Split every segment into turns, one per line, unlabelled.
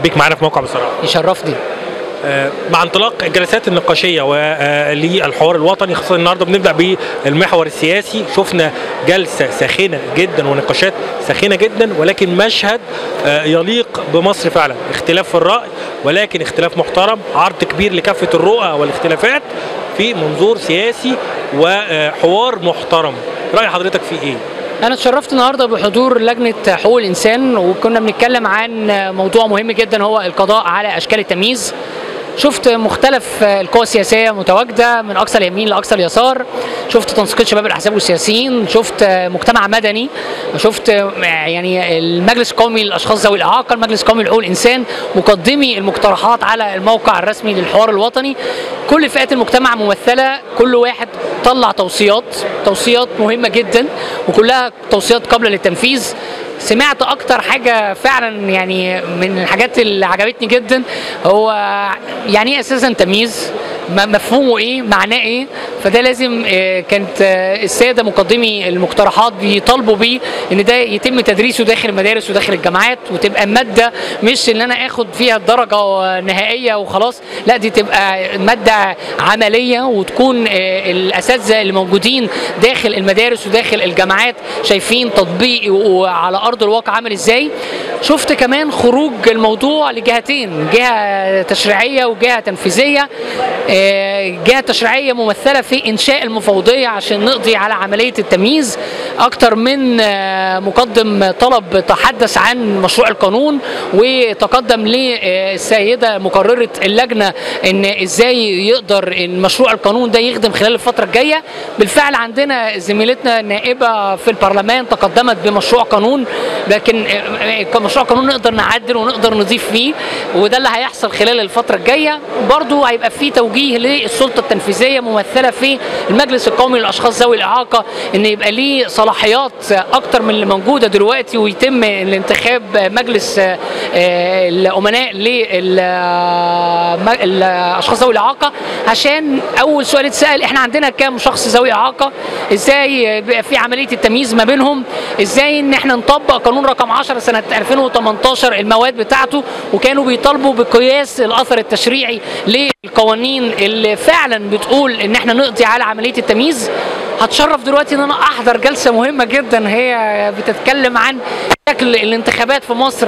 بيك معانا في موقع بصراحه
يشرفني
آه، مع انطلاق الجلسات النقاشيه وللحوار الوطني خاصه النهارده بنبدا بالمحور السياسي شفنا جلسه ساخنه جدا ونقاشات ساخنه جدا ولكن مشهد آه، يليق بمصر فعلا اختلاف في الراي ولكن اختلاف محترم عرض كبير لكافه الرؤى والاختلافات في منظور سياسي وحوار محترم راي حضرتك في ايه
انا اتشرفت النهارده بحضور لجنه حقوق الانسان وكنا بنتكلم عن موضوع مهم جدا هو القضاء على اشكال التمييز شفت مختلف القوى السياسيه متواجده من اقصى اليمين لاقصى اليسار شفت تنسيقيه شباب الاحزاب والسياسيين شفت مجتمع مدني شفت يعني المجلس القومي للاشخاص ذوي الاعاقه المجلس القومي لحقوق الانسان مقدمي المقترحات على الموقع الرسمي للحوار الوطني كل فئات المجتمع ممثله كل واحد طلع توصيات توصيات مهمه جدا وكلها توصيات قابله للتنفيذ سمعت اكتر حاجه فعلا يعني من الحاجات اللي عجبتني جدا هو يعني ايه اساسا تمييز مفهومه ايه معناه ايه فده لازم كانت الساده مقدمي المقترحات بيطالبوا بيه ان ده يتم تدريسه داخل المدارس وداخل الجامعات وتبقى ماده مش ان انا اخد فيها الدرجه نهائيه وخلاص لا دي تبقى ماده عمليه وتكون الاساتذه اللي موجودين داخل المدارس وداخل الجامعات شايفين تطبيق على ارض الواقع عامل ازاي شفت كمان خروج الموضوع لجهتين جهه تشريعيه وجهه تنفيذيه جهه تشريعيه ممثله في انشاء المفوضيه عشان نقضي على عمليه التمييز اكتر من مقدم طلب تحدث عن مشروع القانون وتقدم للسيده مقرره اللجنه ان ازاي يقدر ان مشروع القانون ده يخدم خلال الفتره الجايه بالفعل عندنا زميلتنا النائبه في البرلمان تقدمت بمشروع قانون لكن مشروع قانون نقدر نعدل ونقدر نضيف فيه وده اللي هيحصل خلال الفتره الجايه برضو هيبقى في توجيه للسلطه التنفيذيه ممثله في المجلس القومي للاشخاص ذوي الاعاقه ان يبقى ليه صلاحيات اكتر من اللي موجوده دلوقتي ويتم الانتخاب مجلس الامناء للاشخاص ذوي الاعاقه عشان اول سؤال اتسال احنا عندنا كام شخص ذوي اعاقه ازاي يبقى في عمليه التمييز ما بينهم ازاي ان احنا نطبق قانون رقم 10 سنه 2018 المواد بتاعته وكانوا بيطالبوا بقياس الاثر التشريعي للقوانين اللي فعلا بتقول ان احنا نقضي على عمليه التمييز هتشرف دلوقتي ان انا احضر جلسه مهمه جدا هي بتتكلم عن شكل الانتخابات في مصر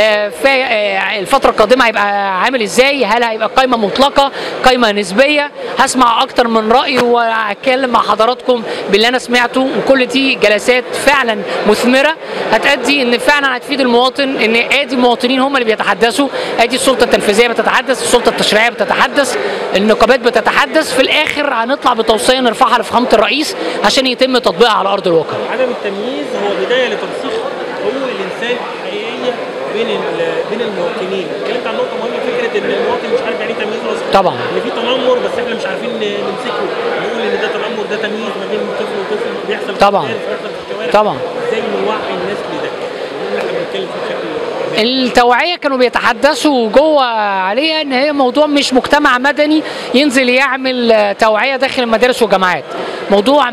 في الفتره القادمه هيبقى عامل ازاي هل هيبقى قائمه مطلقه قائمه نسبيه هسمع اكتر من راي وهتكلم مع حضراتكم باللي انا سمعته وكل دي جلسات فعلا مثمره هتأدي ان فعلا هتفيد المواطن ان ادي المواطنين هم اللي بيتحدثوا ادي السلطه التنفيذيه بتتحدث السلطه التشريعيه بتتحدث النقابات بتتحدث في الاخر هنطلع بتوصيه نرفعها لفخامه الرئيس عشان يتم تطبيقها على ارض الواقع
عدم التمييز هو بدايه لترسيخ حقوق الانسان الحقيقيه بين بين المواطنين اتكلمت عن نقطه مهمه فكره ان المواطن مش عارف يعني ايه تمييز اصلا
طبعا
ان في تنمر بس احنا مش عارفين نمسكه نقول ان ده تنمر ده تمييز ما بين طفل وطفل بيحصل
طبعا
في الشوارع
طبعا
ازاي نوعي الناس لده اللي احنا بنتكلم فيه بشكل
التوعيه كانوا بيتحدثوا جوه عليها ان هي موضوع مش مجتمع مدني ينزل يعمل توعيه داخل المدارس والجامعات موضوع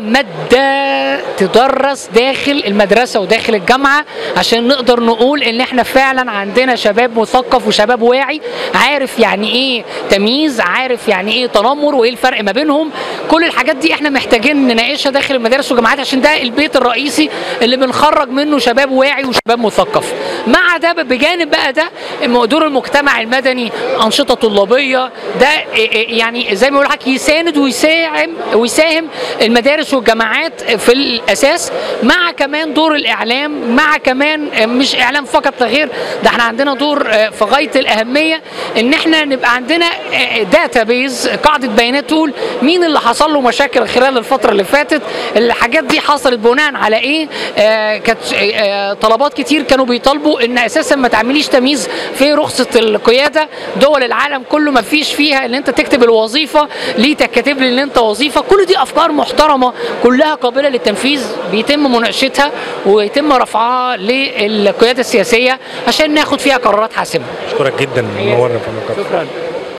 ماده تدرس داخل المدرسه وداخل الجامعه عشان نقدر نقول ان احنا فعلا عندنا شباب مثقف وشباب واعي عارف يعني ايه تمييز عارف يعني ايه تنمر وايه الفرق ما بينهم كل الحاجات دي احنا محتاجين نناقشها داخل المدارس والجامعات عشان ده البيت الرئيسي اللي بنخرج منه شباب واعي وشباب مثقف مع ده بجانب بقى ده دور المجتمع المدني انشطه طلابيه ده يعني زي ما بقول لك يساند ويساهم ويساهم المدارس والجامعات في الاساس مع كمان دور الاعلام مع كمان مش اعلام فقط لا غير ده احنا عندنا دور في غايه الاهميه ان احنا نبقى عندنا داتا بيز قاعده بيانات تقول مين اللي حصل له مشاكل خلال الفتره اللي فاتت الحاجات دي حصلت بناء على ايه كانت طلبات كتير كانوا بيطالبوا ان اساسا ما تعمليش تمييز في رخصه القياده دول العالم كله ما فيش فيها ان انت تكتب الوظيفه ليه تكتب لي ان انت وظيفه كل دي افكار محترمه كلها قابله للتنفيذ بيتم مناقشتها ويتم رفعها للقياده السياسيه عشان ناخد فيها قرارات حاسمه
اشكرك جدا منورنا في المكان
شكرا